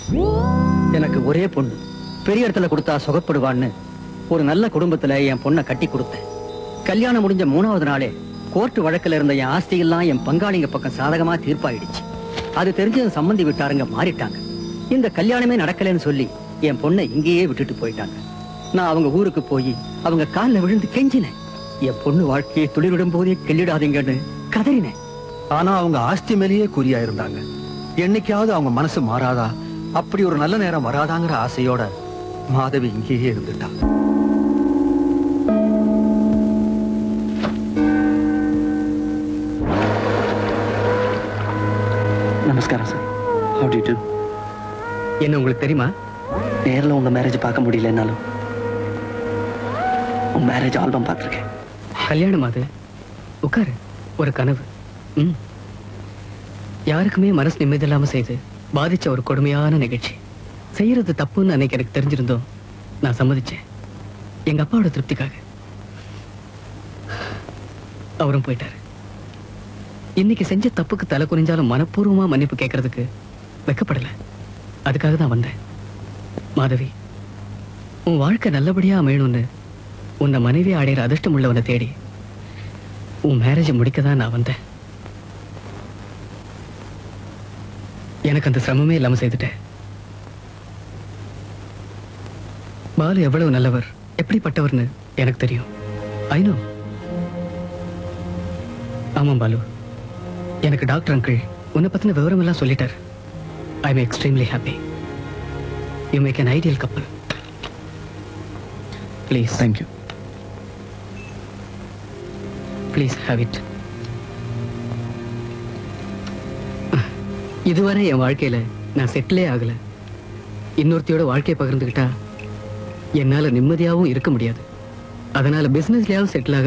எனக்கு ஒரே பொண்ணு பெரிய இடத்துல கொடுத்தா சுகப்படுவான்னு ஒரு நல்ல குடும்பத்துல என் பொண்ணை கட்டி கொடுத்தேன் கல்யாணம் முடிஞ்ச மூணாவது நாளே கோர்ட்டு வழக்குல இருந்த என் ஆஸ்தியெல்லாம் என் பங்காளிங்க பக்கம் சாதகமா தீர்ப்பாயிடுச்சு அது தெரிஞ்ச சம்மந்தி விட்டாருங்க மாறிட்டாங்க இந்த கல்யாணமே நடக்கலைன்னு சொல்லி என் பொண்ணை இங்கேயே விட்டுட்டு போயிட்டாங்க நான் அவங்க ஊருக்கு போய் அவங்க கால்ல விழுந்து கெஞ்சினேன் என் பொண்ணு வாழ்க்கையை துளிரிடும் போதே கிள்ளிடாதீங்கன்னு கதறினேன் ஆனா அவங்க ஆஸ்தி மேலேயே குறியா இருந்தாங்க என்னைக்காவது அவங்க மனசு மாறாதா அப்படி ஒரு நல்ல நேரம் வராதாங்கிற ஆசையோட மாதவி இங்கேயே இருந்துட்டா நமஸ்காரம் சார் ஹவு டு டூ என்ன உங்களுக்கு தெரியுமா நேரில் உங்கள் மேரேஜ் பார்க்க முடியலனாலும் உன் மேரேஜ் ஆல்பம் பார்த்துருக்கேன் கல்யாணம் அது உட்காரு ஒரு கனவு ம் யாருக்குமே மனசு நிம்மதி இல்லாம செய்து பாதிச்ச ஒரு கொடுமையான நிகழ்ச்சி செய்யறது தப்புன்னு அன்னைக்கு எனக்கு தெரிஞ்சிருந்தோம் நான் சம்மதிச்சேன் எங்க அப்பாவோட திருப்திக்காக அவரும் போயிட்டாரு இன்னைக்கு செஞ்ச தப்புக்கு தலை குனிஞ்சாலும் மனப்பூர்வமா மன்னிப்பு கேட்கறதுக்கு வெக்கப்படல அதுக்காக தான் வந்தேன் மாதவி உன் வாழ்க்கை நல்லபடியா அமையணும்னு உன்னை மனைவி அடையிற அதிர்ஷ்டம் உள்ளவனை தேடி உன் மேரேஜை முடிக்க தான் நான் வந்தேன் எனக்கு அந்த சிரமமே இல்லாம செய்துட்டேன் பாலு எவ்வளவு நல்லவர் எப்படிப்பட்டவர்னு எனக்கு தெரியும் ஐநோ ஆமாம் பாலு எனக்கு டாக்டர் அங்கிள் உன்னை பத்தின விவரம் எல்லாம் சொல்லிட்டார் I am extremely happy you make an ideal couple please thank you please have it இதுவரை என் வாழ்க்கையில நான் செட்டிலே ஆகல இன்னொருத்தியோட வாழ்க்கையை பகிர்ந்துக்கிட்டா என்னால நிம்மதியாகவும் இருக்க முடியாது அதனால பிசினஸ்லயாவது செட்டில் ஆக